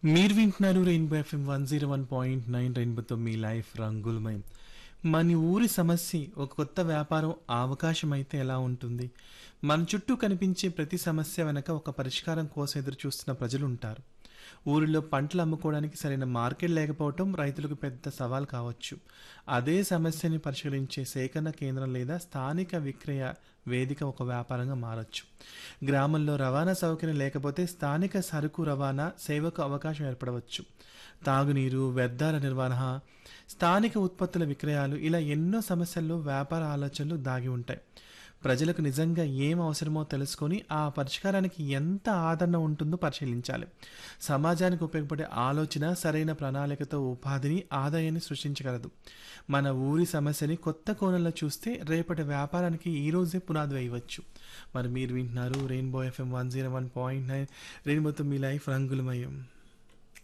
మీరు వింటున్నారు rainbow FM one zero one point nine రెయిన్బోతో మీ లైఫ్ రంగులమయం మన ఊరి సమస్య ఒక కొత్త వ్యాపారం అవకాశం అయితే ఎలా ఉంటుంది మన చుట్టూ కనిపించే ప్రతి సమస్య వెనక ఒక పరిష్కారం కోసం ఎదురు చూస్తున్న ప్రజలు ఉంటారు ఊరిలో పంటలు అమ్ముకోవడానికి సరైన మార్కెట్ లేకపోవటం రైతులకు పెద్ద సవాల్ కావచ్చు అదే సమస్యని పరిష్కరించే సేకరణ కేంద్రం లేదా స్థానిక విక్రయ వేదిక ఒక వ్యాపారంగా మారచ్చు గ్రామంలో రవాణా సౌకర్యం లేకపోతే స్థానిక సరుకు రవాణా సేవకు అవకాశం ఏర్పడవచ్చు తాగునీరు వ్యర్థాల నిర్వహణ స్థానిక ఉత్పత్తుల విక్రయాలు ఇలా ఎన్నో సమస్యల్లో వ్యాపార ఆలోచనలు దాగి ఉంటాయి ప్రజలకు నిజంగా ఏం అవసరమో తెలుసుకొని ఆ పరిష్కారానికి ఎంత ఆదరణ ఉంటుందో పరిశీలించాలి సమాజానికి ఉపయోగపడే ఆలోచన సరైన ప్రణాళికతో ఉపాధిని ఆదాయాన్ని సృష్టించగలదు మన ఊరి సమస్యని కొత్త కోణంలో చూస్తే రేపటి వ్యాపారానికి ఈ రోజే పునాది వేయవచ్చు మరి మీరు వింటున్నారు rainbow FM one zero one point nine రెయిన్బోతో మీ లైఫ్ రంగులమయం